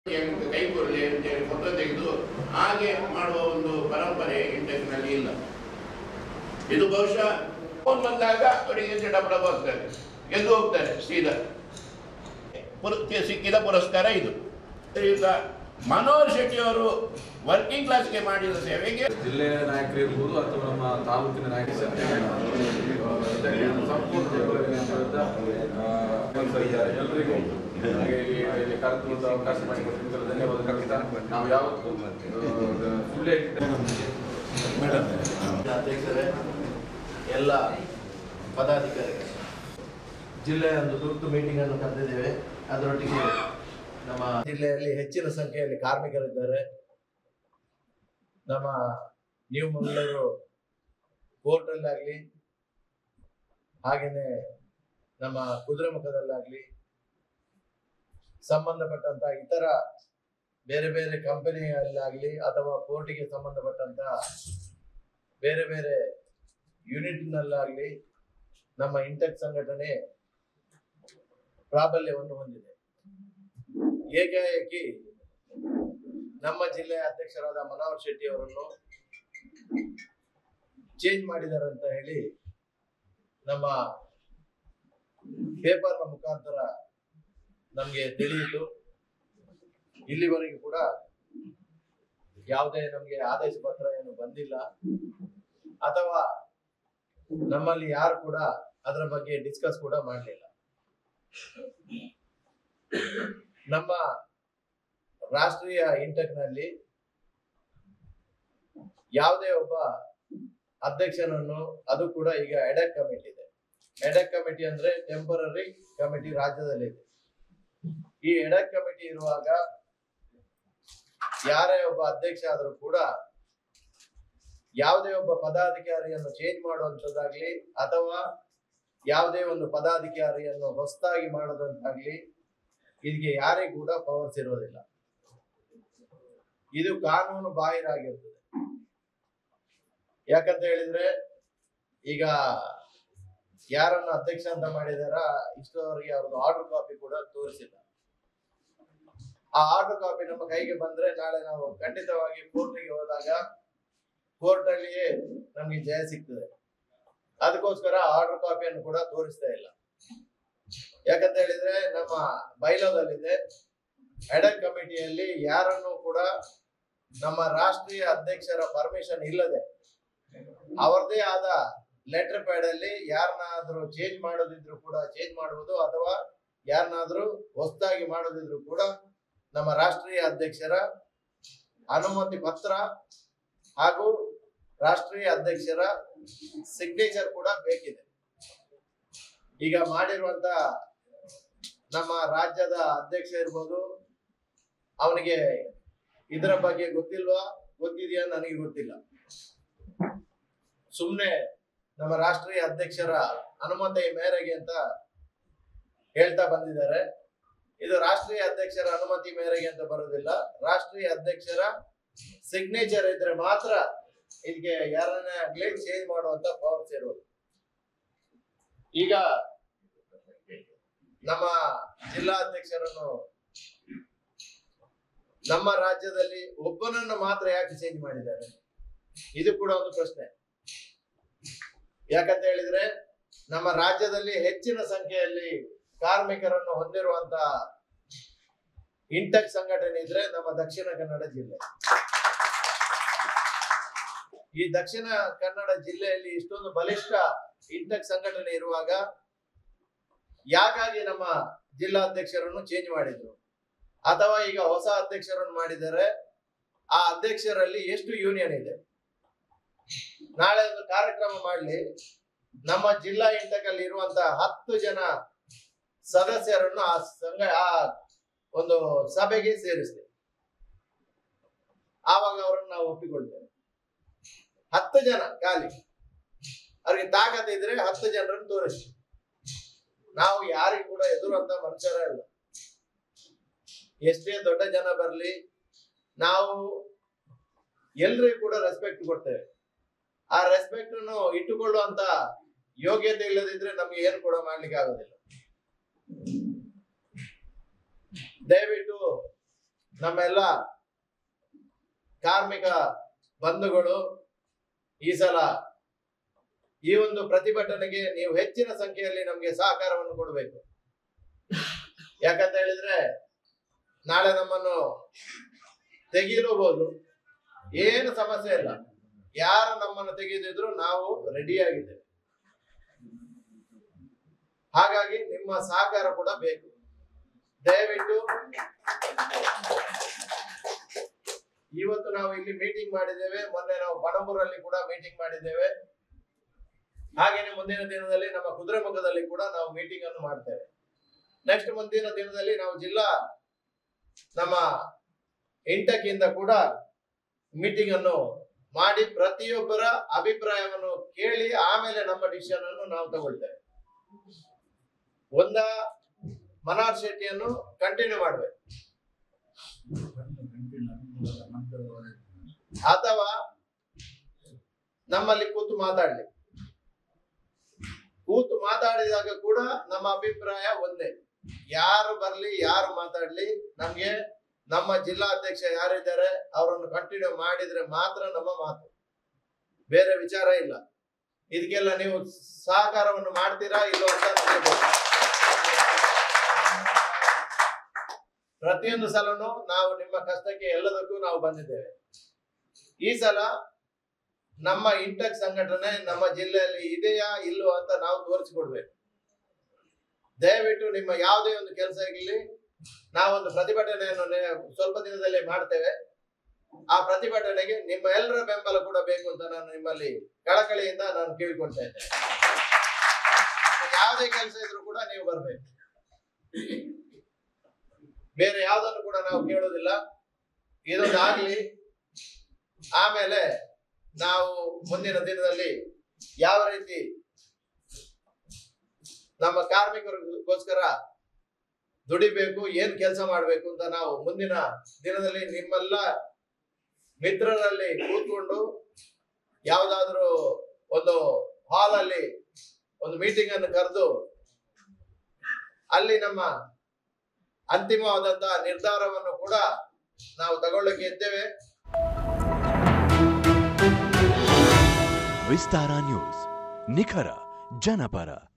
ಕೈ ಕೊಡಲಿ ಅಂತೇಳಿ ಫೋಟೋ ತೆಗೆದು ಹಾಗೆ ಮಾಡುವ ಒಂದು ಪರಂಪರೆ ಇಂಟೆಕ್ನಲ್ಲಿ ಇಲ್ಲ ಇದು ಬಹುಶಃ ಫೋನ್ ಬಂದಾಗ ಅವರಿಗೆ ಡಬಲ್ ಹೋಗ್ತಾರೆ ಗೆದ್ದು ಹೋಗ್ತಾರೆ ಸೀದಾ ಪುರ- ಸಿಕ್ಕಿದ ಪುರಸ್ಕಾರ ಇದು ಈಗ ಮನೋಹರ್ ಶೆಟ್ಟಿ ಅವರು ವರ್ಕಿಂಗ್ ಕ್ಲಾಸ್ಗೆ ಮಾಡಿದ ಸೇವೆಗೆ ಜಿಲ್ಲೆಯ ನಾಯಕರು ಇರ್ಬೋದು ಅಥವಾ ನಮ್ಮ ತಾಲೂಕಿನ ನಾಯಕರು ಇದಕ್ಕೆ ಸಂಪೂರ್ಣ ಬೆಂಬಲವಿದೆ ಅಂತ ಹೇಳ್ತಾ, ಆ, ಮನಸ್ಸಲ್ಲಿದ್ದಾರೆ. ಎಲ್ರಿಗೂ ಹಾಗೆ ಇಲ್ಲಿ ಇಲ್ಲಿ ಕರೆದುಕೊಂಡು ಅವಕಾಶ ಮಾಡಿಕೊಟ್ಟಿದ್ದಕ್ಕೆ ಧನ್ಯವಾದ ಕವಿತಾ ನಾವು ಯಾವತ್ತೂ ಆ, ಸುಳ್ಳೆ ಅಧ್ಯಕ್ಷರೇ ಎಲ್ಲ ಪದಾಧಿಕಾರಿಗಳು ಜಿಲ್ಲೆಯ ಒಂದು ತುರ್ತು ಮೀಟಿಂಗ್ ಅನ್ನು ಕರೆದಿದ್ದೇವೆ ಅದರೊಟ್ಟಿಗೆ ನಮ್ಮ ಜಿಲ್ಲೆಯಲ್ಲಿ ಹೆಚ್ಚಿನ ಸಂಖ್ಯೆಯಲ್ಲಿ ಕಾರ್ಮಿಕರಿದ್ದಾರೆ ನಮ್ಮ ನ್ಯೂ ಮಂಗಳೂರು ಕೋರ್ಟಲ್ಲಾಗಲಿ ಹಾಗೆಯೇ ನಮ್ಮ ಕುದುರೆಮುಖದಲ್ಲಾಗಲಿ ಸಂಬಂಧಪಟ್ಟಂತ ಇತರ ಬೇರೆ ಬೇರೆ ಕಂಪನಿಯಲ್ಲಾಗಲಿ ಅಥವಾ ಕೋರ್ಟಿಗೆ ಸಂಬಂಧಪಟ್ಟಂತ ಬೇರೆ ಬೇರೆ ಯೂನಿಟ್ನಲ್ಲಾಗಲಿ ನಮ್ಮ ಇಂಟೆಕ್ ಸಂಘಟನೆ ಪ್ರಾಬಲ್ಯವನ್ನು ಹೊಂದಿದೆ ಏಕಾಏಕಿ ನಮ್ಮ ಜಿಲ್ಲೆಯ ಅಧ್ಯಕ್ಷರಾದ ಮನೋಹರ್ ಶೆಟ್ಟಿ ಅವರನ್ನು ಚೇಂಜ್ ಮಾಡಿದ್ದಾರೆ ಅಂತ ಹೇಳಿ ನಮ್ಮ ಪೇಪರ್ನ ಮುಖಾಂತರ ನಮಗೆ ತಿಳಿಯಿತು ಇಲ್ಲಿವರೆಗೂ ಕೂಡ ಯಾವುದೇ ನಮಗೆ ಆದೇಶ ಪತ್ರ ಏನು ಬಂದಿಲ್ಲ ಅಥವಾ ನಮ್ಮಲ್ಲಿ ಯಾರು ಕೂಡ ಅದರ ಬಗ್ಗೆ ಡಿಸ್ಕಸ್ ಕೂಡ ಮಾಡಲಿಲ್ಲ ನಮ್ಮ ರಾಷ್ಟ್ರೀಯ ಇಂಟೆಕ್ನಲ್ಲಿ ಯಾವುದೇ ಒಬ್ಬ ಅಧ್ಯಕ್ಷನನ್ನು ಅದು ಕೂಡ ಈಗ ಎಡೆಕ್ ಕಮಿಟಿ ಇದೆ ಎಡೆಕ್ ಕಮಿಟಿ ಅಂದ್ರೆ ಟೆಂಪರರಿ ಕಮಿಟಿ ರಾಜ್ಯದಲ್ಲಿ ಇದೆ ಈ ಎಡೆಕ್ ಕಮಿಟಿ ಇರುವಾಗ ಯಾರೇ ಒಬ್ಬ ಅಧ್ಯಕ್ಷ ಆದರೂ ಕೂಡ ಯಾವುದೇ ಒಬ್ಬ ಪದಾಧಿಕಾರಿಯನ್ನು ಚೇಂಜ್ ಮಾಡುವಂಥದ್ದಾಗ್ಲಿ ಅಥವಾ ಯಾವುದೇ ಒಂದು ಪದಾಧಿಕಾರಿಯನ್ನು ಹೊಸದಾಗಿ ಮಾಡೋದಂತಾಗ್ಲಿ ಇದಕ್ಕೆ ಯಾರಿಗೂ ಕೂಡ ಪವರ್ಸ್ ಇರೋದಿಲ್ಲ ಇದು ಕಾನೂನು ಬಾಹಿರಾಗಿರ್ತದೆ ಯಾಕಂತ ಹೇಳಿದ್ರೆ ಈಗ ಯಾರನ್ನು ಅಧ್ಯಕ್ಷ ಅಂತ ಮಾಡಿದಾರ ಇಷ್ಟವರೆಗೆ ಅವ್ರದ್ದು ಆರ್ಡರ್ ಕಾಪಿ ಕೂಡ ತೋರಿಸಿಲ್ಲ ಆ ಆರ್ಡರ್ ಕಾಪಿ ನಮ್ಮ ಕೈಗೆ ಬಂದ್ರೆ ನಾಳೆ ನಾವು ಖಂಡಿತವಾಗಿ ಕೋರ್ಟಿಗೆ ಹೋದಾಗ ಕೋರ್ಟ್ ಅಲ್ಲಿಯೇ ನಮ್ಗೆ ಜಯ ಸಿಗ್ತದೆ ಅದಕ್ಕೋಸ್ಕರ ಆರ್ಡರ್ ಕಾಪಿಯನ್ನು ಕೂಡ ತೋರಿಸ್ತಾ ಇಲ್ಲ ಯಾಕಂತ ಹೇಳಿದ್ರೆ ನಮ್ಮ ಬೈಲೋದಲ್ಲಿದೆ ಎಡಕ್ ಕಮಿಟಿಯಲ್ಲಿ ಯಾರನ್ನು ಕೂಡ ನಮ್ಮ ರಾಷ್ಟ್ರೀಯ ಅಧ್ಯಕ್ಷರ ಪರ್ಮಿಷನ್ ಇಲ್ಲದೆ ಅವರದೇ ಆದ ಲೆಟರ್ ಪ್ಯಾಡ್ ಅಲ್ಲಿ ಯಾರನ್ನಾದ್ರೂ ಚೇಂಜ್ ಮಾಡೋದಿದ್ರು ಕೂಡ ಚೇಂಜ್ ಮಾಡುವುದು ಅಥವಾ ಯಾರನ್ನಾದ್ರೂ ಹೊಸದಾಗಿ ಮಾಡೋದಿದ್ರು ಕೂಡ ನಮ್ಮ ರಾಷ್ಟ್ರೀಯ ಅಧ್ಯಕ್ಷರ ಅನುಮತಿ ಪತ್ರ ಹಾಗೂ ರಾಷ್ಟ್ರೀಯ ಅಧ್ಯಕ್ಷರ ಸಿಗ್ನೇಚರ್ ಕೂಡ ಬೇಕಿದೆ ಈಗ ಮಾಡಿರುವಂತ ನಮ್ಮ ರಾಜ್ಯದ ಅಧ್ಯಕ್ಷ ಇರ್ಬೋದು ಅವನಿಗೆ ಇದರ ಬಗ್ಗೆ ಗೊತ್ತಿಲ್ವಾ ಗೊತ್ತಿದೆಯಾ ನನಗೆ ಗೊತ್ತಿಲ್ಲ ಸುಮ್ಮನೆ ನಮ್ಮ ರಾಷ್ಟ್ರೀಯ ಅಧ್ಯಕ್ಷರ ಅನುಮತಿ ಮೇರೆಗೆ ಅಂತ ಹೇಳ್ತಾ ಬಂದಿದ್ದಾರೆ ಇದು ರಾಷ್ಟ್ರೀಯ ಅಧ್ಯಕ್ಷರ ಅನುಮತಿ ಮೇರೆಗೆ ಅಂತ ಬರೋದಿಲ್ಲ ರಾಷ್ಟ್ರೀಯ ಅಧ್ಯಕ್ಷರ ಸಿಗ್ನೇಚರ್ ಇದ್ರೆ ಮಾತ್ರ ಇದಕ್ಕೆ ಯಾರನ್ನೇ ಆಗ್ಲಿ ಚೇಂಜ್ ಮಾಡುವಂತ ಪವರ್ಸ್ ಇರೋದು ಈಗ ನಮ್ಮ ಜಿಲ್ಲಾ ಅಧ್ಯಕ್ಷರನ್ನು ನಮ್ಮ ರಾಜ್ಯದಲ್ಲಿ ಒಬ್ಬನನ್ನು ಮಾತ್ರ ಯಾಕೆ ಚೇಂಜ್ ಮಾಡಿದ್ದಾರೆ ಇದು ಕೂಡ ಒಂದು ಪ್ರಶ್ನೆ ಯಾಕಂತ ಹೇಳಿದ್ರೆ ನಮ್ಮ ರಾಜ್ಯದಲ್ಲಿ ಹೆಚ್ಚಿನ ಸಂಖ್ಯೆಯಲ್ಲಿ ಕಾರ್ಮಿಕರನ್ನು ಹೊಂದಿರುವಂತ ಇಂಟೆಕ್ ಸಂಘಟನೆ ಇದ್ರೆ ನಮ್ಮ ದಕ್ಷಿಣ ಕನ್ನಡ ಜಿಲ್ಲೆ ಈ ದಕ್ಷಿಣ ಕನ್ನಡ ಜಿಲ್ಲೆಯಲ್ಲಿ ಇಷ್ಟೊಂದು ಬಲಿಷ್ಠ ಇಂಟೆಕ್ ಸಂಘಟನೆ ಇರುವಾಗ ಯಾಕಾಗಿ ನಮ್ಮ ಜಿಲ್ಲಾಧ್ಯಕ್ಷರನ್ನು ಚೇಂಜ್ ಮಾಡಿದ್ರು ಅಥವಾ ಈಗ ಹೊಸ ಅಧ್ಯಕ್ಷರನ್ನು ಮಾಡಿದರೆ ಆ ಅಧ್ಯಕ್ಷರಲ್ಲಿ ಎಷ್ಟು ಯೂನಿಯನ್ ಇದೆ ನಾಳೆ ಒಂದು ಕಾರ್ಯಕ್ರಮ ಮಾಡಲಿ ನಮ್ಮ ಜಿಲ್ಲಾ ಇಂಟಕಲ್ಲಿ ಇರುವಂತ ಹತ್ತು ಜನ ಸದಸ್ಯರನ್ನು ಆ ಸಂಘ ಆ ಒಂದು ಸಭೆಗೆ ಸೇರಿಸ್ತೀವಿ ಆವಾಗ ಅವರನ್ನು ನಾವು ಒಪ್ಪಿಕೊಳ್ತೇವೆ ಹತ್ತು ಜನ ಖಾಲಿ ಅವ್ರಿಗೆ ತಾಕತ್ ಇದ್ರೆ ಹತ್ತು ಜನರನ್ನು ತೋರಿಸಿ ನಾವು ಯಾರಿಗೂ ಕೂಡ ಎದುರಂತ ಮನುಷ್ಯರ ಇಲ್ಲ ಎಷ್ಟೇ ದೊಡ್ಡ ಜನ ಬರಲಿ ನಾವು ಎಲ್ರಿಗೂ ಕೂಡ ರೆಸ್ಪೆಕ್ಟ್ ಕೊಡ್ತೇವೆ ಆ ರೆಸ್ಪೆಕ್ಟ್ ಅನ್ನು ಇಟ್ಟುಕೊಳ್ಳುವಂತ ಯೋಗ್ಯತೆ ಇಲ್ಲದಿದ್ರೆ ನಮ್ಗೆ ಏನು ಕೂಡ ಮಾಡ್ಲಿಕ್ಕೆ ಆಗೋದಿಲ್ಲ ದಯವಿಟ್ಟು ನಮ್ಮೆಲ್ಲ ಕಾರ್ಮಿಕ ಬಂಧುಗಳು ಈ ಸಲ ಈ ಒಂದು ಪ್ರತಿಭಟನೆಗೆ ನೀವು ಹೆಚ್ಚಿನ ಸಂಖ್ಯೆಯಲ್ಲಿ ನಮಗೆ ಸಹಕಾರವನ್ನು ಕೊಡಬೇಕು ಯಾಕಂತ ಹೇಳಿದ್ರೆ ನಾಳೆ ನಮ್ಮನ್ನು ತೆಗೀಲೂಬಹುದು ಏನು ಸಮಸ್ಯೆ ಇಲ್ಲ ಯಾರು ನಮ್ಮನ್ನು ತೆಗೆದಿದ್ರು ನಾವು ರೆಡಿ ಆಗಿದ್ದೇವೆ ಹಾಗಾಗಿ ನಿಮ್ಮ ಸಹಕಾರ ಕೂಡ ಬೇಕು ದಯವಿಟ್ಟು ಇವತ್ತು ನಾವು ಇಲ್ಲಿ ಮೀಟಿಂಗ್ ಮಾಡಿದ್ದೇವೆ ಮೊನ್ನೆ ನಾವು ಪಣಂಬೂರಲ್ಲಿ ಕೂಡ ಮೀಟಿಂಗ್ ಮಾಡಿದ್ದೇವೆ ಹಾಗೇನೆ ಮುಂದಿನ ದಿನದಲ್ಲಿ ನಮ್ಮ ಕುದುರೆಮುಖದಲ್ಲಿ ಕೂಡ ನಾವು ಮೀಟಿಂಗ್ ಅನ್ನು ಮಾಡ್ತೇವೆ ನೆಕ್ಸ್ಟ್ ಮುಂದಿನ ದಿನದಲ್ಲಿ ನಾವು ಜಿಲ್ಲಾ ನಮ್ಮ ಇಂಟಕ್ಕಿಂದ ಕೂಡ ಮೀಟಿಂಗ್ ಅನ್ನು ಮಾಡಿ ಪ್ರತಿಯೊಬ್ಬರ ಅಭಿಪ್ರಾಯವನ್ನು ಕೇಳಿ ಆಮೇಲೆ ನಮ್ಮ ಡಿಸಿಷನ್ ಅನ್ನು ನಾವು ತಗೊಳ್ತೇವೆ ಒಂದ ಮನಾರ್ ಶೆಟ್ಟಿಯನ್ನು ಕಂಟಿನ್ಯೂ ಮಾಡ್ಬೇಕು ಅಥವಾ ನಮ್ಮಲ್ಲಿ ಕೂತು ಮಾತಾಡ್ಲಿ ಕೂತು ಮಾತಾಡಿದಾಗ ಕೂಡ ನಮ್ಮ ಅಭಿಪ್ರಾಯ ಒಂದೇ ಯಾರು ಬರ್ಲಿ ಯಾರು ಮಾತಾಡ್ಲಿ ನಮ್ಗೆ ನಮ್ಮ ಜಿಲ್ಲಾಧ್ಯಕ್ಷ ಯಾರಿದ್ದಾರೆ ಅವರನ್ನು ಕಂಟಿನ್ಯೂ ಮಾಡಿದ್ರೆ ಮಾತ್ರ ನಮ್ಮ ಮಾತು ಬೇರೆ ವಿಚಾರ ಇಲ್ಲ ಇದಕ್ಕೆಲ್ಲ ನೀವು ಸಹಕಾರವನ್ನು ಮಾಡ್ತೀರಾ ಇಲ್ಲೋ ಅಂತ ನಮ್ಗೆ ಗೊತ್ತಿಲ್ಲ. ಪ್ರತಿಯೊಂದು ಸಲನು ನಾವು ನಿಮ್ಮ ಕಷ್ಟಕ್ಕೆ ಎಲ್ಲದಕ್ಕೂ ನಾವು ಬಂದಿದ್ದೇವೆ ಈ ಸಲ ನಮ್ಮ ಇಂಟಕ್ ಸಂಘಟನೆ ನಮ್ಮ ಜಿಲ್ಲೆಯಲ್ಲಿ ಇದೆಯಾ ಇಲ್ಲೋ ಅಂತ ನಾವು ತೋರಿಸಿಕೊಡ್ಬೇಕು ದಯವಿಟ್ಟು ನಿಮ್ಮ ಯಾವುದೇ ಒಂದು ಕೆಲಸ ಇರಲಿ ನಾವೊಂದು ಪ್ರತಿಭಟನೆಯನ್ನು ನೆ- ಸ್ವಲ್ಪ ದಿನದಲ್ಲಿ ಮಾಡ್ತೇವೆ ಆ ಪ್ರತಿಭಟನೆಗೆ ನಿಮ್ಮ ಎಲ್ಲರ ಬೆಂಬಲ ಕೂಡ ಬೇಕು ಅಂತ ನಾನು ನಿಮ್ಮಲ್ಲಿ ಕಳಕಳಿಯಿಂದ ನಾನು ಕೇಳಿಕೊಳ್ತಾ ಇದ್ದೇನೆ ಯಾವುದೇ ಕೆಲಸ ಇದ್ರೂ ಕೂಡ ನೀವು ಬರ್ಬೇಕು ಬೇರೆ ಯಾವುದನ್ನು ಕೂಡ ನಾವು ಕೇಳೋದಿಲ್ಲ ಇದೊಂದು ಆಗ್ಲಿ ಆಮೇಲೆ ನಾವು ಮುಂದಿನ ದಿನದಲ್ಲಿ ಯಾವ ರೀತಿ ನಮ್ಮ ಕಾರ್ಮಿಕರಿಗೋಸ್ಕರ ದುಡಿಬೇಕು ಏನ್ ಕೆಲಸ ಮಾಡ್ಬೇಕು ಅಂತ ನಾವು ಮುಂದಿನ ದಿನದಲ್ಲಿ ನಿಮ್ಮೆಲ್ಲ ಮಿತ್ರರಲ್ಲಿ ಕೂತ್ಕೊಂಡು ಯಾವ್ದಾದ್ರು ಒಂದು ಹಾಲ್ ಅಲ್ಲಿ ಒಂದು ಮೀಟಿಂಗ್ ಅನ್ನು ಕರೆದು ಅಲ್ಲಿ ನಮ್ಮ ಅಂತಿಮವಾದಂತಹ ನಿರ್ಧಾರವನ್ನು ಕೂಡ ನಾವು ತಗೊಳ್ಳಕ್ಕೆ ಇದ್ದೇವೆ ವಿಸ್ತಾರ ನ್ಯೂಸ್ ನಿಖರ ಜನಪರ